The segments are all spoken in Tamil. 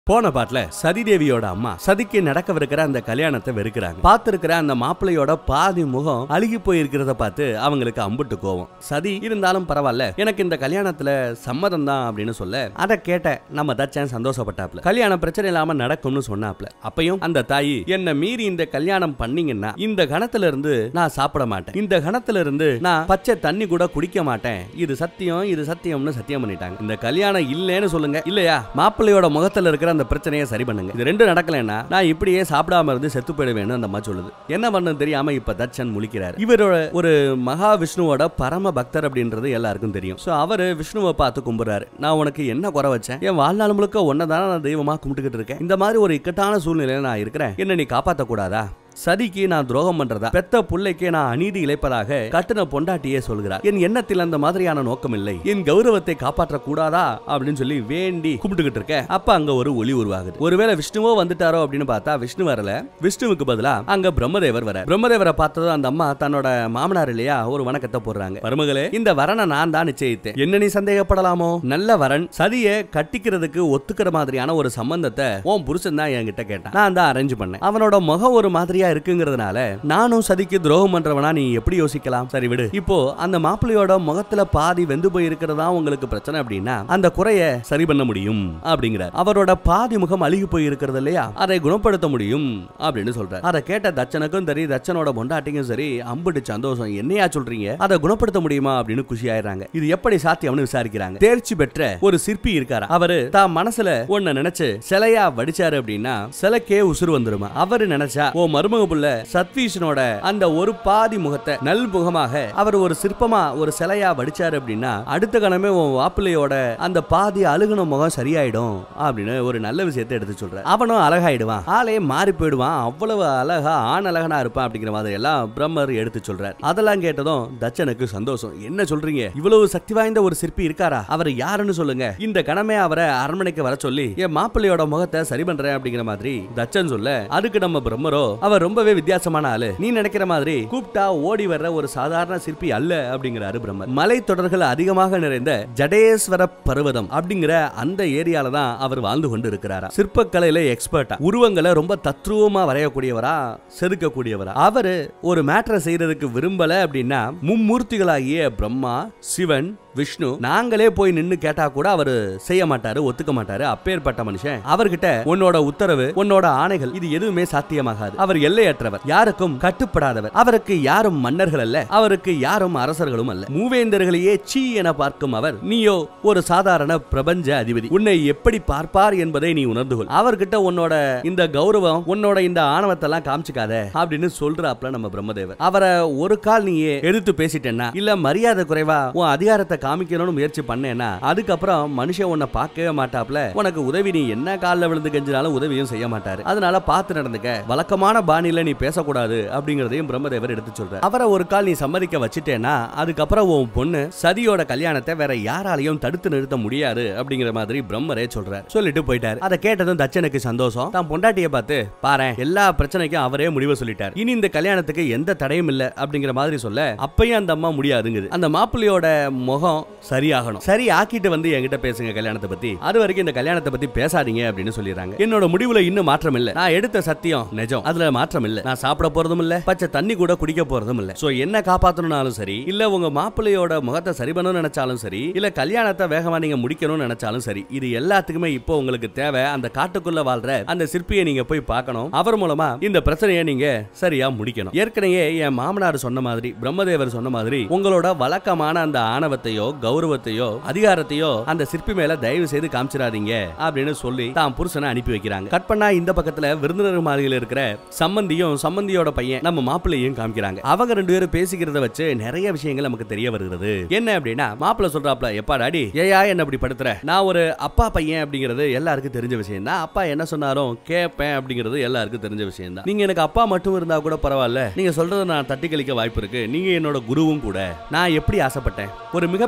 போன பாட்டுல சதிதேவியோட அம்மா சதிக்கு நடக்கவிருக்கிற அந்த கல்யாணத்தை வெறுக்கிறாங்க பார்த்திருக்கிற அந்த மாப்பிள்ளையோட பாதி முகம் அழுகி போயிருக்கிறத பார்த்து அவங்களுக்கு அம்புட்டு கோவம் சதி இருந்தாலும் பரவாயில்ல எனக்கு இந்த கல்யாணத்துல சம்மதம் தான் அப்படின்னு சொல்ல அதை கேட்ட நம்ம தச்சன் சந்தோஷப்பட்டாப்ல கல்யாணம் பிரச்சனை இல்லாம நடக்கும்னு சொன்னாப்ல அப்பயும் அந்த தாயி என்ன மீறி இந்த கல்யாணம் பண்ணீங்கன்னா இந்த கணத்துல இருந்து நான் சாப்பிட மாட்டேன் இந்த கணத்துல இருந்து நான் பச்சை தண்ணி கூட குடிக்க மாட்டேன் இது சத்தியம் இது சத்தியம்னு சத்தியம் பண்ணிட்டாங்க இந்த கல்யாணம் இல்லைன்னு சொல்லுங்க இல்லையா மாப்பிள்ளையோட முகத்துல இருக்கிற அந்த பிரச்சனையை சரி பண்ணுங்க இது ரெண்டும் நடக்கலைன்னா நான் இப்படியே சாப்பிடாம இருந்து செத்து போயிடுவேன்னு அந்த அம்மா சொல்லுது என்ன பண்ணு தெரியாம இப்ப தச்சன் முழிக்கிறார் இவரோட ஒரு மகா விஷ்ணுவோட பரம பக்தர் அப்படின்றது எல்லாருக்கும் தெரியும் சோ அவரு விஷ்ணுவை பார்த்து கும்பிடுறாரு நான் உனக்கு என்ன குறை வச்சேன் என் வாழ்நாள் முழுக்க ஒன்னதான நான் தெய்வமா கும்பிட்டுக்கிட்டு இருக்கேன் இந்த மாதிரி ஒரு இக்கட்டான சூழ்நிலையில நான் இருக்கிறேன் என்ன நீ காப்பாத்த கூடாதா சதிக்கு நான் துரோகம் பண்றதா பெத்த புள்ளைக்கே நான் அநீதி இழைப்பதாக கட்டுன பொண்டாட்டியே சொல்கிறார் என் எண்ணத்தில் அந்த மாதிரியான நோக்கம் இல்லை என் கௌரவத்தை காப்பாற்ற கூடாதா அப்படின்னு சொல்லி வேண்டி கும்பிட்டுக்கிட்டு இருக்க அப்ப அங்க ஒரு ஒளி உருவாகுது ஒருவேளை விஷ்ணுவோ வந்துட்டாரோ அப்படின்னு பார்த்தா விஷ்ணு வரல விஷ்ணுவுக்கு பதிலா அங்க பிரம்மதேவர் வர பிரம்மதேவரை பார்த்ததும் அந்த அம்மா தன்னோட மாமனார் இல்லையா ஒரு வணக்கத்தை போடுறாங்க மருமகளே இந்த வரனை நான் தான் நிச்சயித்தேன் என்ன நீ சந்தேகப்படலாமோ நல்ல வரன் சதிய கட்டிக்கிறதுக்கு ஒத்துக்கிற மாதிரியான ஒரு சம்பந்தத்தை உன் புருஷன் தான் என்கிட்ட கேட்டான் நான் தான் அரேஞ்ச் பண்ணேன் அவனோட முகம் ஒரு மாதிரியா இருக்குங்கிறதுனால நானும் சதிக்கு துரோகம் பண்றவனா நீ எப்படி யோசிக்கலாம் சரி விடு இப்போ அந்த மாப்பிள்ளையோட முகத்துல பாதி வெந்து போய் இருக்கிறதா உங்களுக்கு பிரச்சனை அப்படின்னா அந்த குறைய சரி பண்ண முடியும் அப்படிங்கிறார் அவரோட பாதி முகம் அழுகி போய் இருக்கிறது இல்லையா அதை குணப்படுத்த முடியும் அப்படின்னு சொல்றார் அதை கேட்ட தச்சனுக்கும் சரி தச்சனோட பொண்டாட்டிக்கும் சரி அம்புட்டு சந்தோஷம் என்னையா சொல்றீங்க அதை குணப்படுத்த முடியுமா அப்படின்னு குஷி ஆயிடுறாங்க இது எப்படி சாத்தியம்னு விசாரிக்கிறாங்க தேர்ச்சி பெற்ற ஒரு சிற்பி இருக்காரா அவரு தான் மனசுல ஒன்ன நினைச்சு சிலையா வடிச்சாரு அப்படின்னா சிலைக்கே உசுறு வந்துருமா அவரு நினைச்சா ஓ மருமக புள்ள சத்வீஷனோட அந்த ஒரு பாதி முகத்தை நல் முகமாக அவர் ஒரு சிற்பமா ஒரு சிலையா வடிச்சாரு அப்படின்னா அடுத்த கணமே உன் வாப்பிள்ளையோட அந்த பாதி அழுகுன முகம் சரியாயிடும் அப்படின்னு ஒரு நல்ல விஷயத்தை எடுத்து சொல்ற அவனும் அழகாயிடுவான் ஆளே மாறி போயிடுவான் அவ்வளவு அழகா ஆண் அழகனா இருப்பான் அப்படிங்கிற மாதிரி எல்லாம் பிரம்மர் எடுத்து சொல்றார் அதெல்லாம் கேட்டதும் தச்சனுக்கு சந்தோஷம் என்ன சொல்றீங்க இவ்வளவு சக்தி வாய்ந்த ஒரு சிற்பி இருக்காரா அவர் யாருன்னு சொல்லுங்க இந்த கணமே அவரை அரண்மனைக்கு வர சொல்லி என் மாப்பிள்ளையோட முகத்தை சரி பண்றேன் அப்படிங்கிற மாதிரி தச்சன் சொல்ல அதுக்கு நம்ம பிரம்மரோ அவர் ரொம்பவே வித்தியாசமான ஆளு நீ நினைக்கிற மாதிரி கூப்பிட்டா ஓடி வர்ற ஒரு சாதாரண சிற்பி அல்ல அப்படிங்கிறாரு பிரம்மர் மலை தொடர்கள் அதிகமாக நிறைந்த ஜடேஸ்வர பர்வதம் அப்படிங்கிற அந்த ஏரியால தான் அவர் வாழ்ந்து கொண்டு இருக்கிறாரா சிற்பக்கலையில எக்ஸ்பர்ட்டா உருவங்களை ரொம்ப தத்ரூபமா வரையக்கூடியவரா செதுக்கக்கூடியவரா அவரு ஒரு மேட்டரை செய்யறதுக்கு விரும்பல அப்படின்னா மும்மூர்த்திகளாகிய பிரம்மா சிவன் விஷ்ணு நாங்களே போய் நின்னு கேட்டா கூட அவரு செய்ய மாட்டாரு ஒத்துக்க மாட்டாரு அப்பேற்பட்ட மனுஷன் அவர்கிட்ட உன்னோட உத்தரவு உன்னோட ஆணைகள் இது எதுவுமே சாத்தியமாகாது அவர் எல்லையற்றவர் யாருக்கும் கட்டுப்படாதவர் அவருக்கு யாரும் மன்னர்கள் அல்ல அவருக்கு யாரும் அரசர்களும் அல்ல மூவேந்தர்களையே சீ என பார்க்கும் அவர் நீயோ ஒரு சாதாரண பிரபஞ்ச அதிபதி உன்னை எப்படி பார்ப்பார் என்பதை நீ உணர்ந்து கொள் அவர்கிட்ட உன்னோட இந்த கௌரவம் உன்னோட இந்த ஆணவத்தெல்லாம் காமிச்சுக்காத அப்படின்னு சொல்றாப்ல நம்ம பிரம்மதேவர் அவரை ஒரு கால் நீயே எதிர்த்து பேசிட்டேன்னா இல்ல மரியாதை குறைவா உன் அதிகாரத்தை காமிக்கணும்னு முயற்சி பண்ணேன்னா அதுக்கப்புறம் மனுஷன் உன்னை பார்க்கவே மாட்டாப்ல உனக்கு உதவி நீ என்ன காலில் விழுந்து கெஞ்சினாலும் உதவியும் செய்ய மாட்டாரு அதனால பார்த்து நடந்துக்க வழக்கமான பாணியில நீ பேசக்கூடாது அப்படிங்கறதையும் பிரம்மதேவர் எடுத்து சொல்றார் அவரை ஒரு கால் நீ சம்மதிக்க வச்சுட்டேன்னா அதுக்கப்புறம் உன் பொண்ணு சதியோட கல்யாணத்தை வேற யாராலையும் தடுத்து நிறுத்த முடியாது அப்படிங்கிற மாதிரி பிரம்மரே சொல்றார் சொல்லிட்டு போயிட்டார் அதை கேட்டதும் தச்சனுக்கு சந்தோஷம் தான் பொண்டாட்டிய பார்த்து பாரேன் எல்லா பிரச்சனைக்கும் அவரே முடிவு சொல்லிட்டார் இனி இந்த கல்யாணத்துக்கு எந்த தடையும் இல்ல அப்படிங்கிற மாதிரி சொல்ல அப்பயும் அந்த அம்மா முடியாதுங்குது அந்த மாப்பிள்ளையோட முகம் சரியாகணும் சரி ஆக்கிட்டு வந்து என்கிட்ட பேசுங்க கல்யாணத்தை பத்தி அது வரைக்கும் இந்த கல்யாணத்தை பத்தி பேசாதீங்க அப்படின்னு சொல்லிடுறாங்க என்னோட முடிவுல இன்னும் மாற்றம் இல்ல நான் எடுத்த சத்தியம் நிஜம் அதுல மாற்றம் இல்ல நான் சாப்பிட போறதும் இல்ல பச்சை தண்ணி கூட குடிக்க போறதும் இல்ல சோ என்ன காப்பாத்தணும்னாலும் சரி இல்ல உங்க மாப்பிள்ளையோட முகத்தை சரி பண்ணணும்னு நினைச்சாலும் சரி இல்ல கல்யாணத்தை வேகமா நீங்க முடிக்கணும்னு நினைச்சாலும் சரி இது எல்லாத்துக்குமே இப்போ உங்களுக்கு தேவை அந்த காட்டுக்குள்ள வாழ்ற அந்த சிற்பியை நீங்க போய் பார்க்கணும் அவர் மூலமா இந்த பிரச்சனையை நீங்க சரியா முடிக்கணும் ஏற்கனவே என் மாமனார் சொன்ன மாதிரி பிரம்மதேவர் சொன்ன மாதிரி உங்களோட வழக்கமான அந்த ஆணவத்தையோ கௌரவத்தையோ அதிகாரத்தையோ அந்த சிற்பி மேல தயவு செய்து காமிச்சிடாதீங்க அப்படின்னு சொல்லி தான் புருஷனை அனுப்பி வைக்கிறாங்க கட் பண்ணா இந்த பக்கத்துல விருந்தினர் மாளிகையில் இருக்கிற சம்பந்தியும் சம்பந்தியோட பையன் நம்ம மாப்பிள்ளையும் காமிக்கிறாங்க அவங்க ரெண்டு பேரும் பேசிக்கிறத வச்சு நிறைய விஷயங்கள் நமக்கு தெரிய வருகிறது என்ன அப்படின்னா மாப்பிள்ளை சொல்றாப்ல எப்பா டாடி ஏயா என்ன அப்படி படுத்துற நான் ஒரு அப்பா பையன் அப்படிங்கிறது எல்லாருக்கும் தெரிஞ்ச விஷயம் தான் அப்பா என்ன சொன்னாலும் கேட்பேன் அப்படிங்கிறது எல்லாருக்கும் தெரிஞ்ச விஷயம் தான் நீங்க எனக்கு அப்பா மட்டும் இருந்தா கூட பரவாயில்ல நீங்க சொல்றதை நான் தட்டி கழிக்க வாய்ப்பு இருக்கு நீங்க என்னோட குருவும் கூட நான் எப்படி ஆசைப்பட்டேன் ஒரு மிகப்பெரிய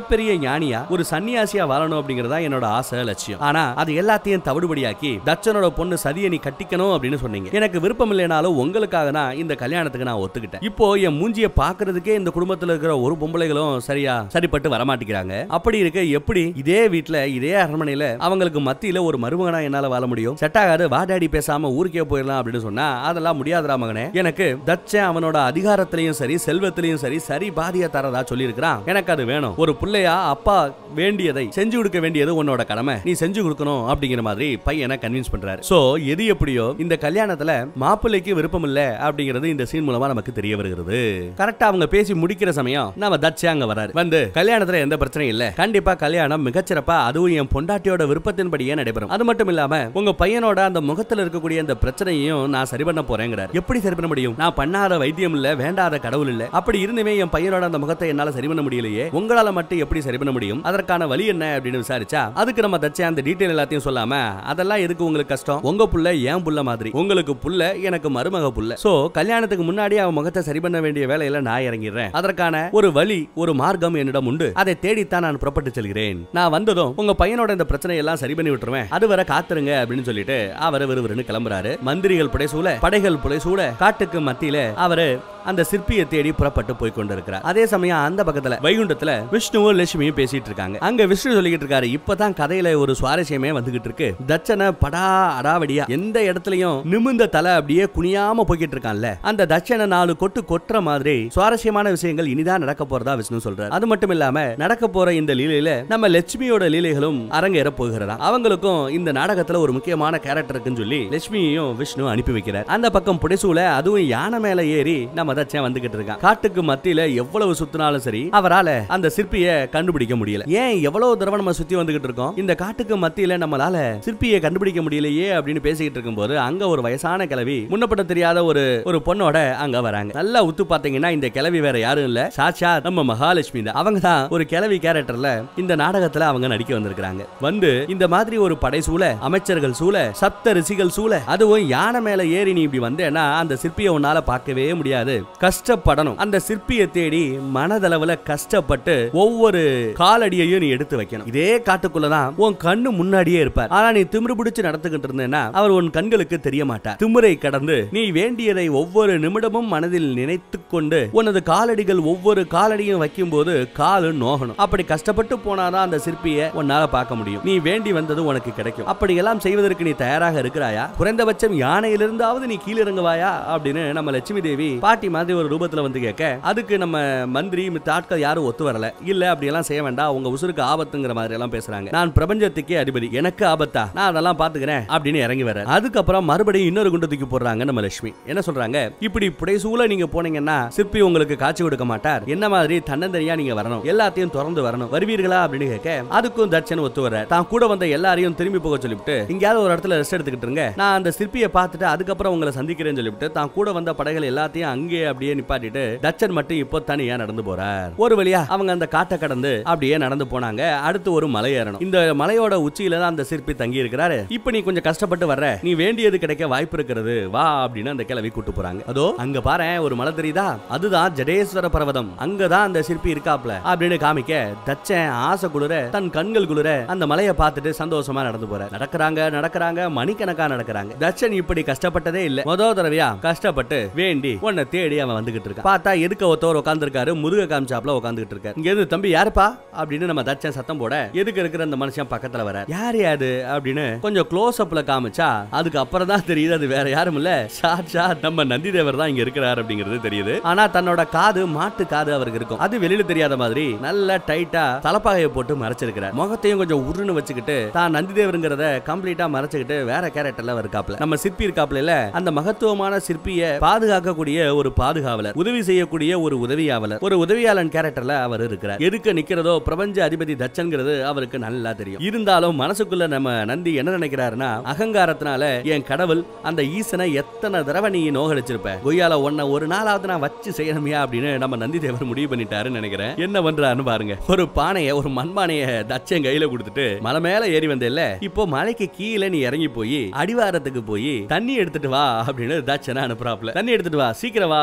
மிகப்பெரிய ஞானியா ஒரு சன்னியாசியா வாழணும் அப்படிங்கறதா என்னோட ஆசை லட்சியம் ஆனா அது எல்லாத்தையும் தவிடுபடியாக்கி தச்சனோட பொண்ணு சதியை நீ கட்டிக்கணும் அப்படின்னு சொன்னீங்க எனக்கு விருப்பம் இல்லைனாலும் உங்களுக்காக தான் இந்த கல்யாணத்துக்கு நான் ஒத்துக்கிட்டேன் இப்போ என் மூஞ்சிய பாக்குறதுக்கே இந்த குடும்பத்துல இருக்கிற ஒரு பொம்பளைகளும் சரியா சரிப்பட்டு வரமாட்டேங்கிறாங்க அப்படி இருக்க எப்படி இதே வீட்ல இதே அரண்மனையில அவங்களுக்கு மத்தியில ஒரு மருமகனா என்னால வாழ முடியும் செட் ஆகாது வா டாடி பேசாம ஊருக்கே போயிடலாம் அப்படின்னு சொன்னா அதெல்லாம் முடியாதுடா மகனே எனக்கு தச்சன் அவனோட அதிகாரத்திலையும் சரி செல்வத்திலையும் சரி சரி பாதியா தரதா சொல்லியிருக்கிறான் எனக்கு அது வேணும் ஒரு பிள்ளையா அப்பா வேண்டியதை செஞ்சு கொடுக்க வேண்டியது உன்னோட கடமை நீ செஞ்சு கொடுக்கணும் அப்படிங்கிற மாதிரி பையனை கன்வின்ஸ் பண்றாரு சோ எது எப்படியோ இந்த கல்யாணத்துல மாப்பிள்ளைக்கு விருப்பம் இல்ல அப்படிங்கிறது இந்த சீன் மூலமா நமக்கு தெரிய வருகிறது கரெக்டா அவங்க பேசி முடிக்கிற சமயம் நம்ம தச்சே அங்க வராரு வந்து கல்யாணத்துல எந்த பிரச்சனையும் இல்ல கண்டிப்பா கல்யாணம் மிகச்சிறப்பா அதுவும் என் பொண்டாட்டியோட விருப்பத்தின்படியே நடைபெறும் அது மட்டும் இல்லாம உங்க பையனோட அந்த முகத்துல இருக்கக்கூடிய அந்த பிரச்சனையும் நான் சரி பண்ண போறேங்கிறார் எப்படி சரி பண்ண முடியும் நான் பண்ணாத வைத்தியம் இல்ல வேண்டாத கடவுள் இல்ல அப்படி இருந்துமே என் பையனோட அந்த முகத்தை என்னால சரி பண்ண முடியலையே உங்களால மட்டும் எப்படி சரி பண்ண முடியும் அதற்கான வழி என்ன அப்படின்னு விசாரிச்சா அதுக்கு நம்ம தச்ச அந்த டீடைல் எல்லாத்தையும் சொல்லாம அதெல்லாம் எதுக்கு உங்களுக்கு கஷ்டம் உங்க புள்ள ஏன் புள்ள மாதிரி உங்களுக்கு புள்ள எனக்கு மருமக புள்ள சோ கல்யாணத்துக்கு முன்னாடி அவன் முகத்தை சரி பண்ண வேண்டிய வேலையில நான் இறங்கிடுறேன் அதற்கான ஒரு வழி ஒரு மார்க்கம் என்னிடம் உண்டு அதை தேடித்தான் நான் புறப்பட்டு செல்கிறேன் நான் வந்ததும் உங்க பையனோட இந்த பிரச்சனை எல்லாம் சரி பண்ணி விட்டுருவேன் அது வரை காத்துருங்க அப்படின்னு சொல்லிட்டு அவர் விறுவிறுன்னு கிளம்புறாரு மந்திரிகள் புடைசூழ படைகள் புடைசூழ காட்டுக்கு மத்தியில அவரு அந்த சிற்பியை தேடி புறப்பட்டு போய் கொண்டிருக்கிறார் அதே சமயம் அந்த பக்கத்துல வைகுண்டத்துல விஷ்ணுவும் லட்சுமியும் பேசிட்டு இருக்காங்க அங்க விஷ்ணு சொல்லிக்கிட்டு இருக்காரு இப்பதான் கதையில ஒரு சுவாரஸ்யமே வந்துகிட்டு இருக்கு தட்சனை படா அடாவடியா எந்த இடத்துலயும் நிமிந்த தலை அப்படியே குனியாம போய்கிட்டு இருக்கான்ல அந்த தட்சனை நாலு கொட்டு கொட்டுற மாதிரி சுவாரஸ்யமான விஷயங்கள் இனிதான் நடக்க போறதா விஷ்ணு சொல்றாரு அது மட்டும் இல்லாம நடக்க போற இந்த லீலையில நம்ம லட்சுமியோட லீலைகளும் அரங்கேற போகிறதா அவங்களுக்கும் இந்த நாடகத்துல ஒரு முக்கியமான கேரக்டர் இருக்குன்னு சொல்லி லட்சுமியையும் விஷ்ணு அனுப்பி வைக்கிறார் அந்த பக்கம் புடைசூல அதுவும் யானை மேல ஏறி நம்ம தச்சன் வந்துகிட்டு இருக்கான் காட்டுக்கு மத்தியில எவ்வளவு சுத்தினாலும் சரி அவரால அந்த சிற்பிய கண்டுபிடிக்க முடியல ஏன் எவ்வளவு தடவை நம்ம சுத்தி வந்துகிட்டு இருக்கோம் இந்த காட்டுக்கு மத்தியில நம்மளால சிற்பியை கண்டுபிடிக்க முடியலையே அப்படின்னு பேசிக்கிட்டு இருக்கும்போது அங்க ஒரு வயசான கிழவி முன்னப்பட்ட தெரியாத ஒரு ஒரு பொண்ணோட அங்க வராங்க நல்லா உத்து பாத்தீங்கன்னா இந்த கிழவி வேற யாரும் இல்ல சாட்சா நம்ம மகாலட்சுமி தான் அவங்க தான் ஒரு கிழவி கேரக்டர்ல இந்த நாடகத்துல அவங்க நடிக்க வந்திருக்காங்க வந்து இந்த மாதிரி ஒரு படை சூழ அமைச்சர்கள் சூழ சப்த ரிஷிகள் சூழ அதுவும் யானை மேல ஏறி நீ இப்படி வந்தேன்னா அந்த சிற்பியை உன்னால பார்க்கவே முடியாது கஷ்டப்படணும் அந்த சிற்பியை தேடி மனதளவுல கஷ்டப்பட்டு ஒவ்வொரு காலடியையும் நீ எடுத்து வைக்கணும் இதே காட்டுக்குள்ளதான் உன் கண்ணு முன்னாடியே இருப்பார் ஆனா நீ திமிரு பிடிச்சு நடந்துகிட்டு இருந்தேன்னா அவர் உன் கண்களுக்கு தெரிய மாட்டார் திமிரை கடந்து நீ வேண்டியதை ஒவ்வொரு நிமிடமும் மனதில் நினைத்து கொண்டு உனது காலடிகள் ஒவ்வொரு காலடியும் வைக்கும் போது காலு நோகணும் அப்படி கஷ்டப்பட்டு போனாதான் அந்த சிற்பியை உன்னால பார்க்க முடியும் நீ வேண்டி வந்தது உனக்கு கிடைக்கும் அப்படி எல்லாம் செய்வதற்கு நீ தயாராக இருக்கிறாயா குறைந்தபட்சம் யானையிலிருந்தாவது நீ கீழிறங்குவாயா அப்படின்னு நம்ம லட்சுமி தேவி பாட்டி மாதிரி ஒரு ரூபத்துல வந்து கேட்க அதுக்கு நம்ம மந்திரி மித்த ஆட்கள் யாரும் ஒத்து வரல இல்ல அப்படி எல்லாம் செய்ய வேண்டாம் உங்க உசுருக்கு ஆபத்துங்கிற மாதிரி எல்லாம் பேசுறாங்க நான் பிரபஞ்சத்துக்கே அதிபதி எனக்கு ஆபத்தா நான் அதெல்லாம் பாத்துக்கிறேன் அப்படின்னு இறங்கி வர அதுக்கப்புறம் மறுபடியும் இன்னொரு குண்டு தூக்கி போடுறாங்க நம்ம லட்சுமி என்ன சொல்றாங்க இப்படி புடைசூல நீங்க போனீங்கன்னா சிற்பி உங்களுக்கு காட்சி கொடுக்க மாட்டார் என்ன மாதிரி தன்னந்தனியா நீங்க வரணும் எல்லாத்தையும் திறந்து வரணும் வருவீர்களா அப்படின்னு கேட்க அதுக்கும் தட்சன் ஒத்து வர தான் கூட வந்த எல்லாரையும் திரும்பி போக சொல்லிவிட்டு எங்கேயாவது ஒரு இடத்துல ரெஸ்ட் எடுத்துக்கிட்டு இருங்க நான் அந்த சிற்பியை பார்த்துட்டு அதுக்கப்புறம் உங்களை சந்திக்கிறேன்னு சொல்லிவிட்டு தான் கூட வந்த படைகள் எல்லாத்தையும் அங்கேயே அப்படியே நிப்பாட்டிட்டு தச்சன் மட்டும் இப்போ தனியா நடந்து போறார் ஒரு வழியா அவங்க அந்த காட்டை கடந்து அப்படியே நடந்து போனாங்க அடுத்து ஒரு மலை ஏறணும் இந்த மலையோட உச்சியில தான் அந்த சிற்பி தங்கி இருக்கிறாரு இப்போ நீ கொஞ்சம் கஷ்டப்பட்டு வர்ற நீ வேண்டியது கிடைக்க வாய்ப்பு இருக்கிறது வா அப்படின்னு அந்த கிழவி கூட்டு போறாங்க அதோ அங்க பாரு ஒரு மலை தெரியுதா அதுதான் ஜடேஸ்வர பர்வதம் அங்கதான் அந்த சிற்பி இருக்காப்ல அப்படின்னு காமிக்க தச்சன் ஆசை குளிர தன் கண்கள் குளிர அந்த மலையை பார்த்துட்டு சந்தோஷமா நடந்து போற நடக்கிறாங்க நடக்கிறாங்க மணிக்கணக்கா நடக்கிறாங்க தச்சன் இப்படி கஷ்டப்பட்டதே இல்ல முதல் தடவையா கஷ்டப்பட்டு வேண்டி உன்னை தேடி அவன் வந்துகிட்டு இருக்கான் பார்த்தா எதுக்க ஒருத்தவர் உட்காந்துருக்காரு முருக காமிச்சாப்ல உட்காந்துட்டு இருக்காரு இங்க இருந்து தம்பி யாருப்பா அப்படின்னு நம்ம தச்சன் சத்தம் போட எதுக்கு இருக்கிற அந்த மனுஷன் பக்கத்துல வர யார் யாது அப்படின்னு கொஞ்சம் க்ளோஸ் அப்ல காமிச்சா அதுக்கு அப்புறம் தான் தெரியுது அது வேற யாரும் இல்ல சாட்சா நம்ம நந்தி தேவர் தான் இங்க இருக்கிறார் அப்படிங்கிறது தெரியுது ஆனா தன்னோட காது மாட்டு காது அவருக்கு இருக்கும் அது வெளியில தெரியாத மாதிரி நல்ல டைட்டா தலப்பாகையை போட்டு மறைச்சிருக்கிறார் முகத்தையும் கொஞ்சம் உருன்னு வச்சுக்கிட்டு தான் நந்தி தேவருங்கிறத கம்ப்ளீட்டா மறைச்சுக்கிட்டு வேற கேரக்டர்ல இருக்காப்ல நம்ம சிற்பி இருக்காப்ல இல்ல அந்த மகத்துவமான சிற்பியை பாதுகாக்கக்கூடிய ஒரு பாதுகாவலர் உதவி செய்யக்கூடிய ஒரு உதவியாவலர் ஒரு உதவியாளன் கேரக்டர்ல அவர் இருக்கிறார் எதுக்க நிக்கிறதோ பிரபஞ்ச அதிபதி தச்சன்கிறது அவருக்கு நல்லா தெரியும் இருந்தாலும் மனசுக்குள்ள நம்ம நந்தி என்ன நினைக்கிறாருன்னா அகங்காரத்தினால என் கடவுள் அந்த ஈசனை எத்தனை தடவை நீ நோகடிச்சிருப்ப கொய்யால ஒன்ன ஒரு நாளாவது நான் வச்சு செய்யணுமியா அப்படின்னு நம்ம நந்தி தேவர் முடிவு பண்ணிட்டாருன்னு நினைக்கிறேன் என்ன பண்றாருன்னு பாருங்க ஒரு பானைய ஒரு மண்பானைய தச்சன் கையில கொடுத்துட்டு மலை மேல ஏறி வந்தேல்ல இப்போ மலைக்கு கீழே நீ இறங்கி போய் அடிவாரத்துக்கு போய் தண்ணி எடுத்துட்டு வா அப்படின்னு தச்சனை அனுப்புறாப்ல தண்ணி எடுத்துட்டு வா சீக்கிரம் வா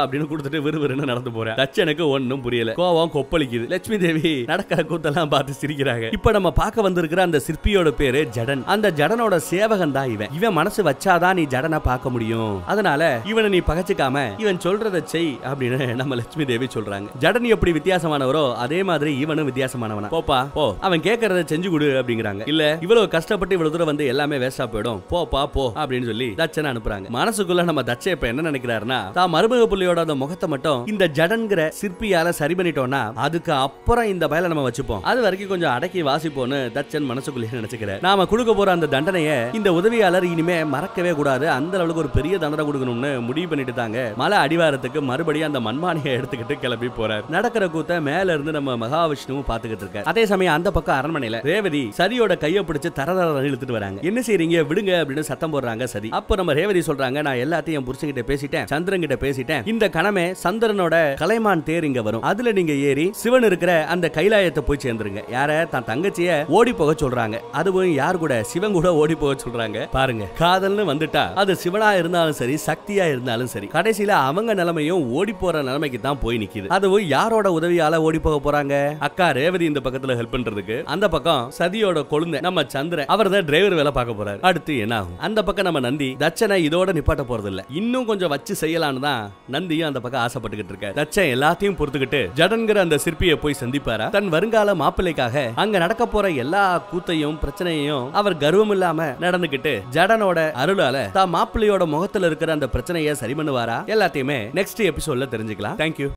அப்படின்னு கொடுத்துட்டு விறுவிறுன்னு நடந்து போறேன் தச்சனுக்கு ஒண்ணும் புரியல கோவம் கொப்பளிக்குது லட்சுமி தேவி நடக்கிற கூத்தெல்லாம் பார்த்து சிரிக்கிறாங்க இப்ப நம்ம பார்க்க வந்திருக்கிற அந்த சிற்பியோட பேரு ஜடன் அந்த ஜடனோட சேவகன் தான் இவன் இவன் மனசு வச்சாதான் நீ ஜடனை பார்க்க முடியும் அதனால இவனை நீ பகச்சுக்காம இவன் சொல்றத செய் அப்படின்னு நம்ம லட்சுமி தேவி சொல்றாங்க ஜடன் எப்படி வித்தியாசமானவரோ அதே மாதிரி இவனும் வித்தியாசமானவனா போப்பா போ அவன் கேட்கறத செஞ்சு கொடு அப்படிங்கிறாங்க இல்ல இவ்வளவு கஷ்டப்பட்டு இவ்வளவு தூரம் வந்து எல்லாமே வேஸ்டா போயிடும் போப்பா போ அப்படின்னு சொல்லி தச்சனை அனுப்புறாங்க மனசுக்குள்ள நம்ம தச்ச இப்ப என்ன நினைக்கிறாருன்னா தான் மருமக புள்ளியோட அந்த முகத்தை மட்டும் இந்த ஜடன்கிற சிற்பியால சரி பண்ணிட்டோம்னா அதுக்கு அப்புறம் இந்த பயலை நம்ம வச்சுப்போம் அது வரைக்கும் கொஞ்சம் அடக்கி வாசிப்போம்னு தச்சன் மனசுக்குள்ளேயே நினைச்சுக்கிறார் நாம கொடுக்க போற அந்த தண்டனையை இந்த உதவியாளர் இனிமே மறக்கவே கூடாது அந்த அளவுக்கு ஒரு பெரிய தண்டனை கொடுக்கணும்னு முடிவு பண்ணிட்டு தாங்க மலை அடிவாரத்துக்கு மறுபடியும் அந்த மண்மானியை எடுத்துக்கிட்டு கிளம்பி போறார் நடக்கிற கூத்த மேல இருந்து நம்ம மகாவிஷ்ணுவும் பாத்துக்கிட்டு இருக்காரு அதே சமயம் அந்த பக்கம் அரண்மனையில ரேவதி சரியோட கையை பிடிச்சு தர தர இழுத்துட்டு வராங்க என்ன செய்றீங்க விடுங்க அப்படின்னு சத்தம் போடுறாங்க சரி அப்போ நம்ம ரேவதி சொல்றாங்க நான் எல்லாத்தையும் என் புருஷன்கிட்ட பேசிட்டேன் சந்திரன் கிட்ட பேசிட்டேன் இந்த கணமே சந்திரனோட கலைமான் தேர் இங்க வரும் அதுல நீங்க ஏறி சிவன் இருக்கிற அந்த கைலாயத்தை போய் சேர்ந்துருங்க யார தான் தங்கச்சிய ஓடி போக சொல்றாங்க அதுவும் யார் கூட சிவன் கூட ஓடி போக சொல்றாங்க பாருங்க காதல்னு வந்துட்டா அது சிவனா இருந்தாலும் சரி சக்தியா இருந்தாலும் சரி கடைசியில அவங்க நிலைமையும் ஓடி போற நிலைமைக்கு தான் போய் நிக்குது அதுவும் யாரோட உதவியால ஓடி போக போறாங்க அக்கா ரேவதி இந்த பக்கத்துல ஹெல்ப் பண்றதுக்கு அந்த பக்கம் சதியோட கொழுந்த நம்ம சந்திரன் அவர் தான் டிரைவர் வேலை பார்க்க போறாரு அடுத்து என்ன ஆகும் அந்த பக்கம் நம்ம நந்தி தச்சனை இதோட நிப்பாட்ட போறது இல்ல இன்னும் கொஞ்சம் வச்சு செய்யலாம்னு தான் நந்தியும் அந்த பக்கம் ஆசைப்பட்டுக்கிட்டு இருக்க தச்சன் எல்லாத்தையும் பொறுத்துக்கிட்டு ஜடன்கிற அந்த சிற்பியை போய் சந்திப்பாரா தன் வருங்கால மாப்பிள்ளைக்காக அங்க நடக்க போற எல்லா கூத்தையும் பிரச்சனையையும் அவர் கர்வம் இல்லாம நடந்துகிட்டு ஜடனோட அருளால தான் மாப்பிள்ளையோட முகத்துல இருக்கிற அந்த பிரச்சனையை சரி பண்ணுவாரா எல்லாத்தையுமே நெக்ஸ்ட் எபிசோட்ல தெரிஞ்சுக்கலாம் தேங்க்யூ